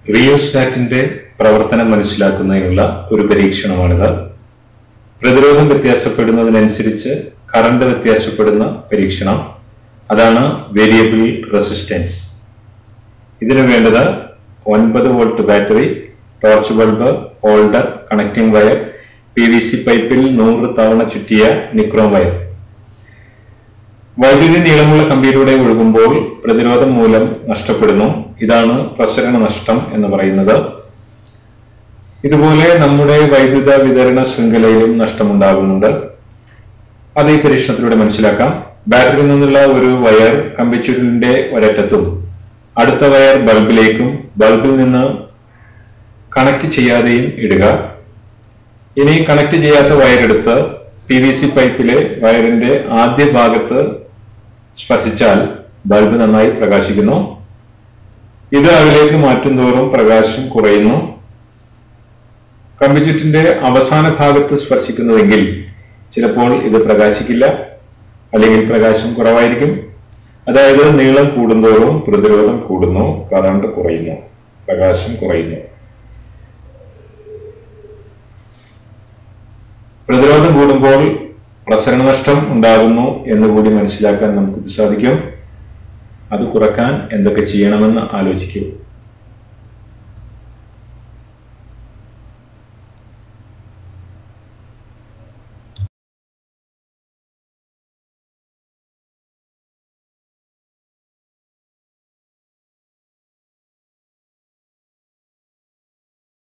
റിയോസ്റ്റാറ്റിന്റെ പ്രവർത്തനം മനസ്സിലാക്കുന്നതിനുള്ള ഒരു പരീക്ഷണമാണിത് പ്രതിരോധം വ്യത്യാസപ്പെടുന്നതിനനുസരിച്ച് കറണ്ട് വ്യത്യാസപ്പെടുന്ന പരീക്ഷണം അതാണ് വേരിയബിൾ റെസിസ്റ്റൻസ് ഇതിന് വേണ്ടത് ഒൻപത് volt battery torch bulb holder connecting wire P V C പൈപ്പിൽ നൂറ് തവണ ചുറ്റിയ നിക്രോം വയർ വൈദ്യുതി നീളമുള്ള കമ്പിയിലൂടെ ഒഴുകുമ്പോൾ പ്രതിരോധം മൂലം നഷ്ടപ്പെടുന്നു ഇതാണ് പ്രസരണ നഷ്ടം എന്ന് പറയുന്നത് ഇതുപോലെ നമ്മുടെ വൈദ്യുത വിതരണ ശൃംഖലയിലും നഷ്ടമുണ്ടാകുന്നുണ്ട് അത് ഈ പരീക്ഷണത്തിലൂടെ മനസ്സിലാക്കാം ബാറ്ററിയിൽ നിന്നുള്ള ഒരു വയർ കമ്പിച്ചുരുളിന്റെ ഒരറ്റത്തും അടുത്ത വയർ ബൾബിലേക്കും ബൾബിൽ നിന്ന് കണക്ട് ചെയ്യാതെയും ഇടുക ഇനി കണക്ട് ചെയ്യാത്ത വയർ എടുത്ത് പി വി സി പൈപ്പിലെ വയറിന്റെ ആദ്യ ഭാഗത്ത് സ്പർശിച്ചാൽ ബൾബ് നന്നായി പ്രകാശിക്കുന്നു ഇത് അതിലേക്ക് മാറ്റും തോറും പ്രകാശം കുറയുന്നു കമ്പിച്ചുറ്റിന്റെ അവസാന ഭാഗത്ത് സ്പർശിക്കുന്നുവെങ്കിൽ ചിലപ്പോൾ ഇത് പ്രകാശിക്കില്ല അല്ലെങ്കിൽ പ്രകാശം കുറവായിരിക്കും അതായത് നീളം കൂടുന്തോറും പ്രതിരോധം കൂടുന്നു കറണ്ട് കുറയുന്നു പ്രകാശം കുറയുന്നു പ്രതിരോധം കൂടുമ്പോൾ പ്രസരണ നഷ്ടം ഉണ്ടാകുന്നു എന്ന് കൂടി മനസ്സിലാക്കാൻ നമുക്ക് സാധിക്കും അത് കുറക്കാൻ എന്തൊക്കെ ചെയ്യണമെന്ന് ആലോചിക്കൂ